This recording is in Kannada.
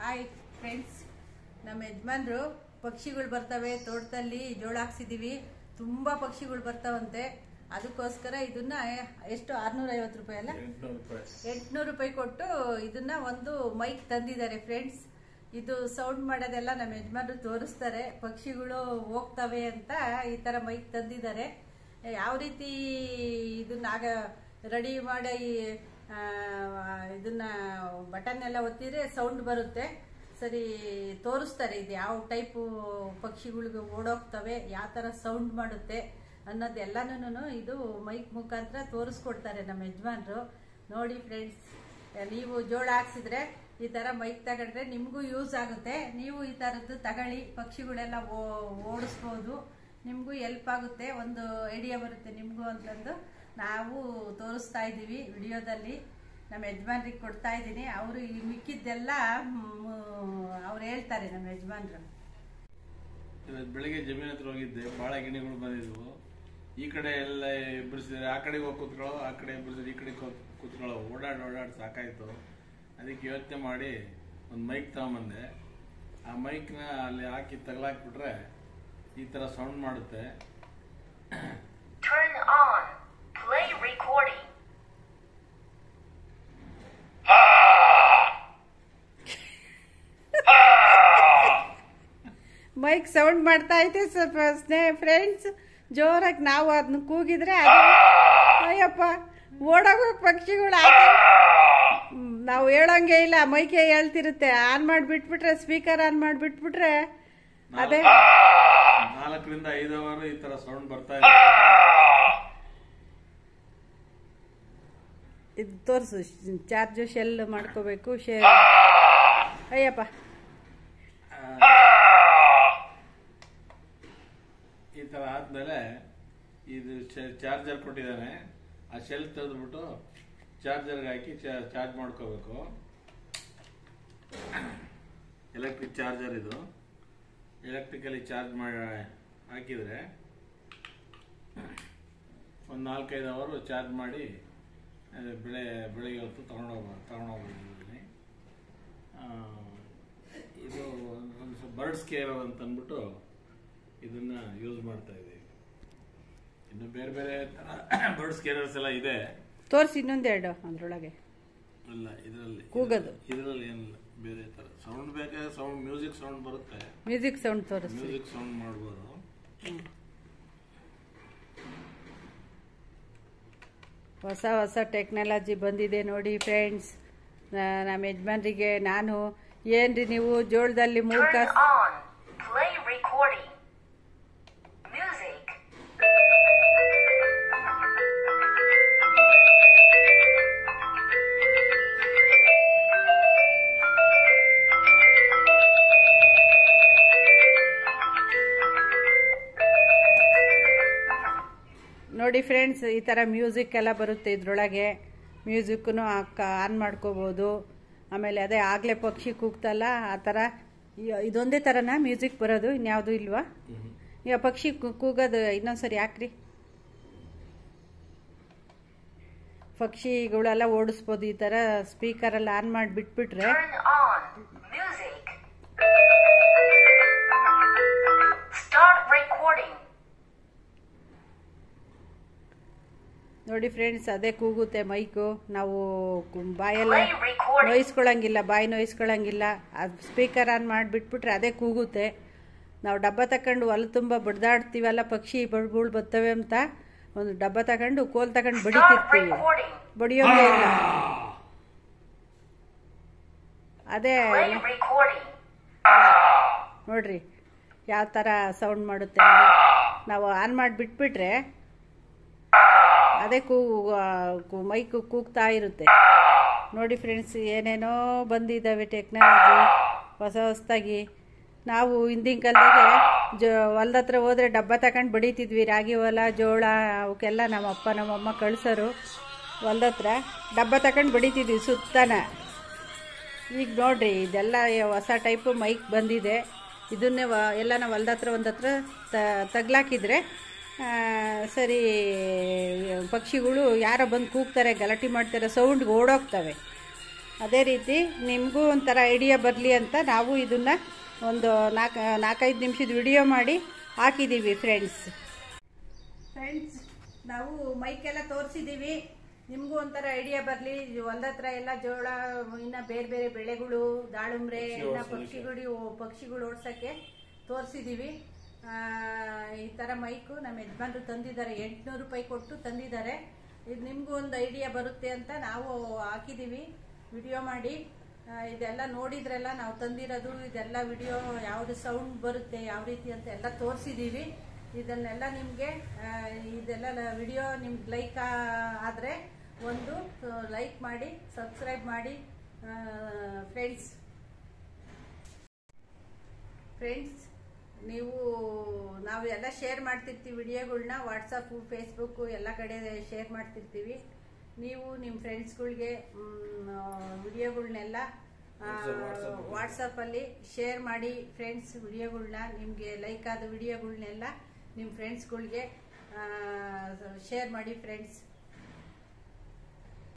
ಹಾಯ್ ಫ್ರೆಂಡ್ಸ್ ನಮ್ಮ ಯಜಮಾನ್ರು ಪಕ್ಷಿಗಳು ಬರ್ತವೆ ತೋಟದಲ್ಲಿ ಜೋಳ ಹಾಕ್ಸಿದೀವಿ ತುಂಬಾ ಪಕ್ಷಿಗಳು ಬರ್ತಾವಂತೆ ಅದಕ್ಕೋಸ್ಕರ ಇದನ್ನ ಎಷ್ಟು ಆರ್ನೂರ ಐವತ್ತು ರೂಪಾಯಿ ಅಲ್ಲ ಎಂಟ್ನೂರು ರೂಪಾಯಿ ಎಂಟ್ನೂರು ರೂಪಾಯಿ ಕೊಟ್ಟು ಇದನ್ನ ಒಂದು ಮೈಕ್ ತಂದಿದ್ದಾರೆ ಫ್ರೆಂಡ್ಸ್ ಇದು ಸೌಂಡ್ ಮಾಡೋದೆಲ್ಲ ನಮ್ಮ ಯಜಮಾನ್ರು ತೋರಿಸ್ತಾರೆ ಪಕ್ಷಿಗಳು ಹೋಗ್ತವೆ ಅಂತ ಈ ತರ ಮೈಕ್ ತಂದಿದ್ದಾರೆ ಯಾವ ರೀತಿ ಇದನ್ನ ಆಗ ರೆಡಿ ಮಾಡಿ ಆ, ಇದನ್ನ ಬಟನ್ ಎಲ್ಲ ಒತ್ತಿದ್ರೆ ಸೌಂಡ್ ಬರುತ್ತೆ ಸರಿ ತೋರಿಸ್ತಾರೆ ಇದು ಯಾವ ಟೈಪು ಪಕ್ಷಿಗಳಿಗೆ ಓಡೋಗ್ತವೆ ಯಾವ ಥರ ಸೌಂಡ್ ಮಾಡುತ್ತೆ ಅನ್ನೋದೆಲ್ಲನೂ ಇದು ಮೈಕ್ ಮುಖಾಂತರ ತೋರಿಸ್ಕೊಡ್ತಾರೆ ನಮ್ಮ ಯಜಮಾನ್ರು ನೋಡಿ ಫ್ರೆಂಡ್ಸ್ ನೀವು ಜೋಳ ಹಾಕ್ಸಿದ್ರೆ ಈ ತರ ಮೈಕ್ ತಗೊಂಡ್ರೆ ನಿಮಗೂ ಯೂಸ್ ಆಗುತ್ತೆ ನೀವು ಈ ತರದ್ದು ತಗೊಳ್ಳಿ ಪಕ್ಷಿಗಳೆಲ್ಲ ಓ- ಓಡಿಸ್ಬೋದು ನಿಮಗೂ ಹೆಲ್ಪ್ ಆಗುತ್ತೆ ಒಂದು ಐಡಿಯಾ ಬರುತ್ತೆ ನಿಮಗೂ ಅಂತಂದು ನಾವು ತೋರಿಸ್ತಾ ಇದ್ದೀವಿ ವಿಡಿಯೋದಲ್ಲಿ ನಮ್ಮ ಯಜಮಾನ್ರಿಗೆ ಕೊಡ್ತಾ ಇದ್ದೀನಿ ಅವರು ಈ ಮಿಕ್ಕಿದ್ದೆಲ್ಲ ಅವ್ರು ಹೇಳ್ತಾರೆ ನಮ್ಮ ಯಜಮಾನ್ರು ಇವತ್ತು ಬೆಳಿಗ್ಗೆ ಜಮೀನ್ ಹತ್ರ ಹೋಗಿದ್ದೆ ಭಾಳ ಗಿಣಿಗಳು ಬಂದಿದ್ವು ಈ ಕಡೆ ಎಲ್ಲ ಎಬ್ಬರಿಸಿದ್ರೆ ಆ ಕಡೆಗೆ ಹೋಗಿ ಕೂತ್ಕೊಳ್ಳೋ ಆ ಕಡೆ ಎಬ್ಬರಿಸಿದ್ರೆ ಈ ಕಡೆ ಕೂತ್ಕೊಳ್ಳೋ ಓಡಾಡಿ ಓಡಾಡಿ ಸಾಕಾಯ್ತು ಅದಕ್ಕೆ ಯೋಚನೆ ಮಾಡಿ ಒಂದು ಮೈಕ್ ತಗೊಂಬಂದೆ ಆ ಮೈಕ್ನ ಅಲ್ಲಿ ಹಾಕಿ ತಗಲಾಕ್ಬಿಟ್ರೆ ಈ ಥರ ಸೌಂಡ್ ಮಾಡುತ್ತೆ Turn on. Play recording. Mic sound ಮಾಡ್ತಾ ಐತೆ ಸ್ವಲ್ಪ ಸ್ನೇಹ ಫ್ರೆಂಡ್ಸ್ ಜೋರಾಗಿ ನಾವು ಅದನ್ನ ಕೂಗಿದ್ರೆ ಅದು ಅಯ್ಯಪ್ಪ ಓಡೋಗೋ ಪಕ್ಷಿಗಳು ಆ ಥರ ಹ್ಮ್, ನಾವು ಹೇಳಂಗೆ ಇಲ್ಲ ಮೈಕೆ ಹೇಳ್ತಿರುತ್ತೆ ಆನ್ ಮಾಡಿಬಿಟ್ಬಿಟ್ರೆ ಸ್ಪೀಕರ್ ಆನ್ ಮಾಡಿಬಿಟ್ಬಿಟ್ರೆ ಅದೇ ನಾಲ್ಕರಿಂದ ಐದು ಅವರ್ ಈ ಥರ ಸೌಂಡ್ ಬರ್ತಾ ಇದೆ ಇದು ತೋರಿಸು ಚಾರ್ಜು ಶೆಲ್ ಮಾಡ್ಕೋಬೇಕು ಶೇ ಅಯ್ಯಪ್ಪ ಈ ಥರ ಆದಮೇಲೆ ಇದು ಚಾರ್ಜರ್ ಕೊಟ್ಟಿದ್ದಾನೆ ಆ ಶೆಲ್ ತೆಗೆದ್ಬಿಟ್ಟು ಚಾರ್ಜರ್ಗೆ ಹಾಕಿ ಚಾರ್ಜ್ ಮಾಡ್ಕೋಬೇಕು ಎಲೆಕ್ಟ್ರಿಕ್ ಚಾರ್ಜರ್ ಇದು ಎಲೆಕ್ಟ್ರಿಕಲಿ ಚಾರ್ಜ್ ಮಾಡಿ ಹಾಕಿದರೆ ಒಂದು ನಾಲ್ಕೈದು ಅವರು ಚಾರ್ಜ್ ಮಾಡಿ ಅದು ಬೆಳೆ ಬೆಳಿಗ್ಗೆ ಹೊತ್ತು ತಗೊಂಡೋಗ ತಗೊಂಡೋಗ್ಬೋದು ಇದು ಒಂದು ಸ್ವಲ್ಪ ಬರ್ಡ್ಸ್ ಕೇರ್ ಅಂತ ಅಂದ್ಬಿಟ್ಟು ಇದನ್ನ ಯೂಸ್ ಮಾಡ್ತಾ ಇದ್ದೀವಿ ಇನ್ನು ಬೇರೆ ಬೇರೆ ಥರ ಬರ್ಡ್ಸ್ ಕೇರರ್ಸ್ ಎಲ್ಲ ಇದೆ ತೋರಿಸಿ ಇನ್ನೊಂದೆರಡು ಅದರೊಳಗೆ ಇಲ್ಲ ಇದರಲ್ಲಿ ಕೂಗೋದು. ಇದರಲ್ಲಿ ಏನಿಲ್ಲ ಬೇರೆ ಥರ ಸೌಂಡ್ ಬೇಕಾದ್ರೆ ಸೌಂಡ್ ಮ್ಯೂಸಿಕ್ ಸೌಂಡ್ ಬರುತ್ತೆ ಮ್ಯೂಸಿಕ್ ಸೌಂಡ್ ತೋರಿಸಿ ಮ್ಯೂಸಿಕ್ ಸೌಂಡ್ ಮಾಡ್ಬೋದು ಹೊಸ ಹೊಸ ಟೆಕ್ನಾಲಜಿ ಬಂದಿದೆ ನೋಡಿ ಫ್ರೆಂಡ್ಸ್ ನಮ್ಮ ಯಜಮಾನ್ರಿಗೆ ನಾನು ಏನ್ರಿ ನೀವು ಜೋಳದಲ್ಲಿ ಮೂರು Turn ಕಾಸು on. Play recording. Music. ನೋಡಿ ಫ್ರೆಂಡ್ಸ್ ಈ ಥರ ಮ್ಯೂಸಿಕ್ ಎಲ್ಲ ಬರುತ್ತೆ ಇದ್ರೊಳಗೆ ಮ್ಯೂಸಿಕ್ಕೂ ಆನ್ ಮಾಡ್ಕೋಬೋದು ಆಮೇಲೆ ಅದೇ ಆಗಲೇ ಪಕ್ಷಿ ಕೂಗ್ತಲ್ಲ ಆ ಥರ ಇ- ಇದೊಂದೇ ಥರನಾ ಮ್ಯೂಸಿಕ್ ಬರೋದು ಇನ್ಯಾವುದು ಇಲ್ವಾ ಈಗ ಪಕ್ಷಿ ಕೂ- ಕೂಗೋದು ಇನ್ನೊಂದ್ಸರಿ ಹಾಕ್ರಿ ಪಕ್ಷಿಗಳೆಲ್ಲ ಓಡಿಸ್ಬೋದು ಈ ಥರ ಸ್ಪೀಕರೆಲ್ಲ ಆನ್ ಮಾಡಿ ಬಿಟ್ಬಿಟ್ರೆ Turn on. Music. Start recording. ನೋಡಿ ಫ್ರೆಂಡ್ಸ್ ಅದೇ ಕೂಗುತ್ತೆ ಮೈಕು ನಾವು ಕು- ಬಾಯೆಲ್ಲ Play recording. ನೋಯಿಸ್ಕೊಳಂಗಿಲ್ಲ ಬಾಯಿ ನೋಯಿಸ್ಕೊಳಂಗಿಲ್ಲ ಅದು ಸ್ಪೀಕರ್ ಆನ್ ಮಾಡಿಬಿಟ್ಬಿಟ್ರೆ ಅದೇ ಕೂಗುತ್ತೆ ನಾವು ಡಬ್ಬ ತಗೊಂಡು ಹೊಲ ತುಂಬ ಬಡ್ದಾಡ್ತೀವಲ್ಲ ಪಕ್ಷಿ ಬಡ್ಗಳು ಬರ್ತವೆ ಅಂತ ಒಂದು ಡಬ್ಬ ತಗೊಂಡು ಕೋಲ್ ತಗೊಂಡು Start ಬಡಿತಿರ್ತೀವಿ recording. ಬಡಿಯೋದೇ ಇಲ್ಲ ಅದೇ Play recording. ನೋಡ್ರಿ ಯಾವ ಥರ ಸೌಂಡ್ ಮಾಡುತ್ತೆ ನಾವು ಆನ್ ಮಾಡಿ ಬಿಟ್ಬಿಟ್ರೆ ಅದೇ ಕೂ ಕೂ- ಮೈಕು ಕೂಗ್ತಾ ಇರುತ್ತೆ ನೋಡಿ ಫ್ರೆಂಡ್ಸ್ ಏನೇನೋ ಬಂದಿದ್ದಾವೆ ಟೆಕ್ನಾಲಜಿ ಹೊಸ ಹೊಸದಾಗಿ ನಾವು ಹಿಂದಿನ ಕಾಲದಾಗೆ ಜೋ ಹೊಲ್ದ ಹತ್ರ ಹೋದ್ರೆ ಡಬ್ಬ ತಗೊಂಡು ಬಡಿತಿದ್ವಿ ರಾಗಿ ಹೊಲ ಜೋಳ ಅವಕ್ಕೆಲ್ಲ ನಮ್ಮ ಅಪ್ಪ ನಮ್ಮಮ್ಮ ಕಳ್ಸೋರು ಹೊಲ್ದ ಹತ್ರ ಡಬ್ಬ ತಗೊಂಡು ಬಡಿತಿದ್ವಿ ಸುತ್ತನ ಈಗ ನೋಡ್ರಿ ಇದೆಲ್ಲ ಹೊಸ ಟೈಪು ಮೈಕ್ ಬಂದಿದೆ ಇದನ್ನೇ ವ ಎಲ್ಲ ನಾವು ಹೊಲ್ದ ಹತ್ರ ಒಂದು ಹತ್ರ ತಗ್ಲಾಕಿದ್ರೆ ಆ, ಸರಿ ಪಕ್ಷಿಗಳು ಯಾರೋ ಬಂದು ಕೂಗ್ತಾರೆ ಗಲಾಟೆ ಮಾಡ್ತಾರೆ ಸೌಂಡ್ಗೆ ಓಡೋಗ್ತವೆ ಅದೇ ರೀತಿ ನಿಮಗೂ ಒಂಥರ ಐಡಿಯಾ ಬರಲಿ ಅಂತ ನಾವು ಇದನ್ನು ಒಂದು ನಾಲ್ಕು ನಾಲ್ಕೈದು ನಿಮಿಷದ ವಿಡಿಯೋ ಮಾಡಿ ಹಾಕಿದ್ದೀವಿ ಫ್ರೆಂಡ್ಸ್ ಫ್ರೆಂಡ್ಸ್ ನಾವು ಮೈಕೆಲ್ಲ ತೋರಿಸಿದ್ದೀವಿ ನಿಮಗೂ ಒಂಥರ ಐಡಿಯಾ ಬರಲಿ ಹೊಲ್ದತ್ರ ಎಲ್ಲ ಜೋಳ ಇನ್ನು ಬೇರೆ ಬೇರೆ ಬೆಳೆಗಳು ದಾಳಿಂಬ್ರೆ ಇನ್ನು ಪಕ್ಷಿಗಳು ಪಕ್ಷಿಗಳು ಓಡ್ಸೋಕ್ಕೆ ತೋರಿಸಿದ್ದೀವಿ ಈ ಥರ ಮೈಕು ನಮ್ಮ ಯಜಮಾನ್ರು ತಂದಿದ್ದಾರೆ ಎಂಟುನೂರು ರೂಪಾಯಿ ಕೊಟ್ಟು ತಂದಿದ್ದಾರೆ ಇದು ನಿಮಗೂ ಒಂದು ಐಡಿಯಾ ಬರುತ್ತೆ ಅಂತ ನಾವು ಹಾಕಿದ್ದೀವಿ ವಿಡಿಯೋ ಮಾಡಿ ಆ, ಇದೆಲ್ಲ ನೋಡಿದ್ರೆಲ್ಲ ನಾವು ತಂದಿರೋದು ಇದೆಲ್ಲ ವಿಡಿಯೋ ಯಾವುದು ಸೌಂಡ್ ಬರುತ್ತೆ ಯಾವ ರೀತಿ ಅಂತ ಎಲ್ಲ ತೋರಿಸಿದ್ದೀವಿ ಇದನ್ನೆಲ್ಲ ನಿಮಗೆ ಇದೆಲ್ಲ ವಿಡಿಯೋ ನಿಮ್ಗೆ ಲೈಕ್ ಆದರೆ ಒಂದು ಲೈಕ್ ಮಾಡಿ ಸಬ್ಸ್ಕ್ರೈಬ್ ಮಾಡಿ ಫ್ರೆಂಡ್ಸ್ ಫ್ರೆಂಡ್ಸ್ ನೀವು ನಾವು ಎಲ್ಲ ಶೇರ್ ಮಾಡ್ತಿರ್ತೀವಿ ವಿಡಿಯೋಗಳ್ನ ವಾಟ್ಸಪ್ಪು ಫೇಸ್ಬುಕ್ಕು ಎಲ್ಲ ಕಡೆ ಶೇರ್ ಮಾಡ್ತಿರ್ತೀವಿ ನೀವು ನಿಮ್ಮ ಫ್ರೆಂಡ್ಸ್ಗಳ್ಗೆ ವಿಡಿಯೋಗಳ್ನೆಲ್ಲ ವಾಟ್ಸಪ್ಪಲ್ಲಿ ಶೇರ್ ಮಾಡಿ ಫ್ರೆಂಡ್ಸ್ ವಿಡಿಯೋಗಳ್ನ ನಿಮಗೆ ಲೈಕ್ ಆದ ವಿಡಿಯೋಗಳ್ನೆಲ್ಲ ನಿಮ್ಮ ಫ್ರೆಂಡ್ಸ್ಗಳ್ಗೆ ಶೇರ್ ಮಾಡಿ ಫ್ರೆಂಡ್ಸ್